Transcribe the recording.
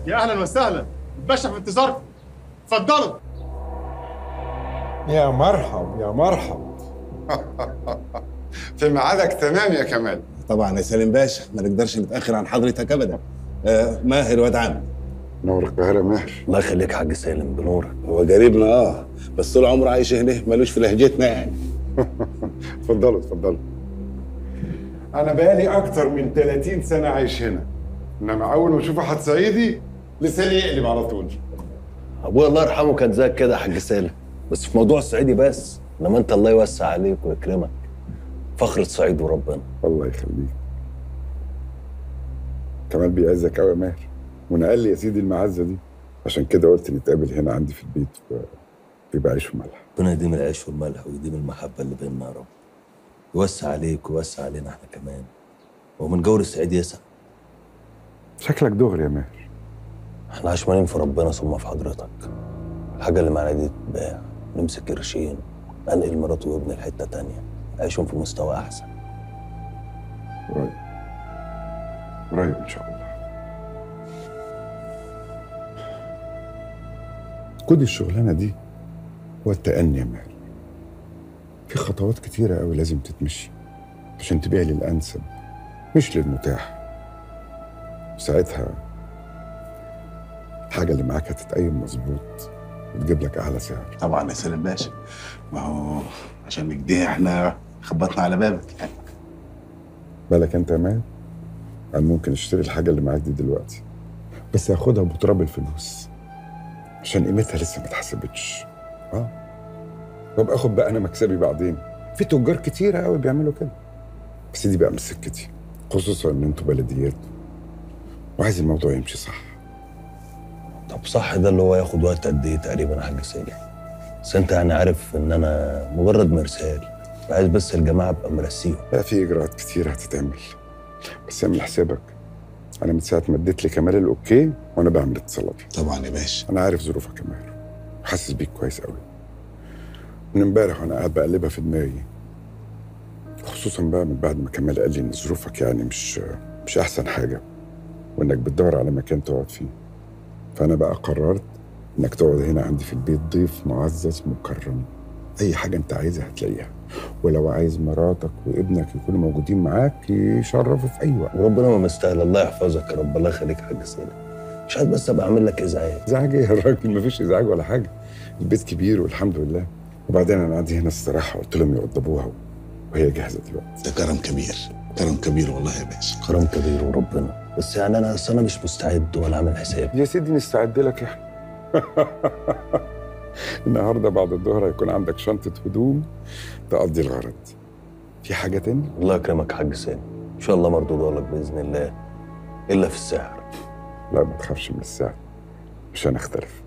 يا اهلا وسهلا الباشا في انتظاركم اتفضلوا يا مرحب يا مرحب في ميعادك تمام يا كمال طبعا يا سالم باشا ما نقدرش نتاخر عن حضرتك ابدا آه ماهر واد عم نور القاهرة ماهر الله يخليك يا حاج سالم بنورك هو قريبنا اه بس طول عمره عايش هنا ملوش في لهجتنا يعني اتفضلوا اتفضلوا انا بقالي اكتر من 30 سنه عايش هنا انما اول ما اشوف واحد صعيدي لساني يقلب على طول ابويا الله يرحمه كان زيك كده يا حاج سالم بس في موضوع الصعيدي بس انما انت الله يوسع عليك ويكرمك فخر الصعيد وربنا الله يخليك كمال بيعزك قوي يا ماهر ونقل لي يا سيدي المعزه دي عشان كده قلت نتقابل هنا عندي في البيت ويبقى عيش وملح ربنا يديم العيش والملح ويديم المحبه اللي بيننا يا رب يوسع عليك ويوسع علينا احنا كمان ومن جور السعيد يسع شكلك دغري يا ماهر احنا عشمانين في ربنا ثم في حضرتك الحاجه اللي معانا دي تتباع نمسك قرشين انقل مراتي وابني لحته تانية اعيشهم في مستوى احسن قريب قريب ان شاء الله كود الشغلانه دي هو التأني يا ماهر في خطوات كتيرة قوي لازم تتمشي عشان تبيع للأنسب مش للمتاح ساعتها الحاجة اللي معاك هتتقيم مظبوط وتجيب لك أعلى سعر طبعا يا سالم باشا ما هو عشان كده احنا خبطنا على بابك يعني بالك أنت يا ماهر أنا ممكن أشتري الحاجة اللي معاك دي دلوقتي بس هاخدها بتراب الفلوس عشان قيمتها لسه ما اتحسبتش اه وابقى اخد بقى انا مكسبي بعدين في تجار كتيرة قوي بيعملوا كده بس دي بقى مش سكتي خصوصا ان انتوا بلديات وعايز الموضوع يمشي صح طب صح ده اللي هو ياخد وقت قد ايه تقريبا يا حاج سالم بس انت يعني عارف ان انا مجرد مرسال عايز بس الجماعه ابقى مرسيهم لا في اجراءات كتير هتتعمل بس اعمل حسابك انا من ساعه ما اديت لي كمال الاوكي وانا بعمل اتصالات طبعا يا باشا انا عارف ظروفك يا ماهر وحاسس بيك كويس قوي من امبارح وانا قاعد بقلبها في دماغي خصوصا بقى من بعد ما كمال قال لي ان ظروفك يعني مش مش احسن حاجه وانك بتدور على مكان تقعد فيه فانا بقى قررت انك تقعد هنا عندي في البيت ضيف معزز مكرم اي حاجه انت عايزها هتلاقيها ولو عايز مراتك وابنك يكونوا موجودين معاك يشرفوا في اي وقت وربنا ما مستاهل الله يحفظك يا رب الله يخليك يا حاج سالم مش عايز بس ابقى اعمل لك ازعاج ازعاج ايه يا راجل مفيش ازعاج ولا حاجه البيت كبير والحمد لله وبعدين انا عندي هنا استراحه قلت لهم يوضبوها وهي جاهزه دلوقتي ده كرم كبير كرم كبير والله يا باشا كرم كبير وربنا بس يعني انا اصل انا مش مستعد ولا عامل حساب يا سيدي نستعد لك احنا النهارده بعد الظهر هيكون عندك شنطه هدوم تقضي الغرض في حاجه تاني الله يكرمك يا حاج سالم ان شاء الله مردود لك باذن الله الا في السعر لا ما تخافش من السعر مش هنختلف